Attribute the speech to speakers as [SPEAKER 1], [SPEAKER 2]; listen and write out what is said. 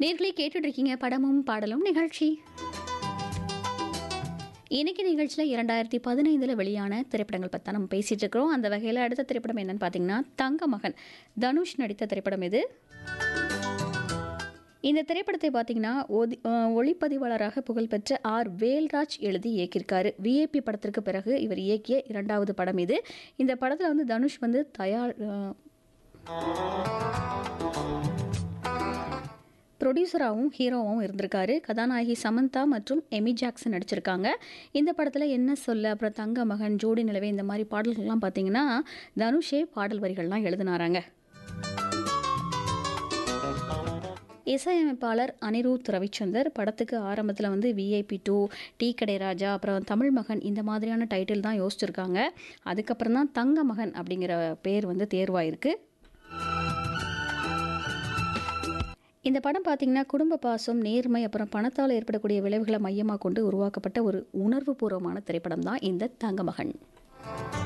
[SPEAKER 1] நேர்களே கேட்டுட்டு இருக்கீங்க படமும் பாடலும் நிகழ்ச்சி இன்னைக்கு நிகழ்ச்சியில் இரண்டாயிரத்தி பதினைந்தில் வெளியான திரைப்படங்கள் பற்றி தான் நம்ம பேசிகிட்டு இருக்கிறோம் அந்த வகையில் அடுத்த திரைப்படம் என்னன்னு பார்த்தீங்கன்னா தங்க மகன் தனுஷ் நடித்த திரைப்படம் இது இந்த திரைப்படத்தை பார்த்தீங்கன்னா ஒதி அஹ் ஒளிப்பதிவாளராக புகழ்பெற்ற ஆர் வேல்ராஜ் எழுதி இயக்கியிருக்காரு விஏபி படத்திற்கு பிறகு இவர் இயக்கிய இரண்டாவது படம் இது இந்த படத்தில் வந்து தனுஷ் வந்து தயார் அஹ் ப்ரொடியூசராகவும் ஹீரோவாகவும் இருந்திருக்காரு கதாநாயகி சமந்தா மற்றும் எமி ஜாக்சன் நடிச்சிருக்காங்க இந்த படத்தில் என்ன சொல்ல அப்புறம் தங்க மகன் ஜோடி நிலவே இந்த மாதிரி பாடல்கள்லாம் பார்த்தீங்கன்னா தனுஷே பாடல் வரிகள்லாம் எழுதினாராங்க இசையமைப்பாளர் அனிருத் ரவிச்சந்தர் படத்துக்கு ஆரம்பத்தில் வந்து விஐபி டூ டீ கடை ராஜா அப்புறம் தமிழ் மகன் இந்த மாதிரியான டைட்டில் தான் யோசிச்சிருக்காங்க அதுக்கப்புறம் தான் தங்க மகன் அப்படிங்கிற பேர் வந்து தேர்வாயிருக்கு இந்த படம் பார்த்தீங்கன்னா குடும்ப பாசம் நேர்மை அப்புறம் பணத்தால் ஏற்படக்கூடிய விளைவுகளை மையமாக கொண்டு உருவாக்கப்பட்ட ஒரு உணர்வுபூர்வமான திரைப்படம் தான் இந்த தங்கமகன்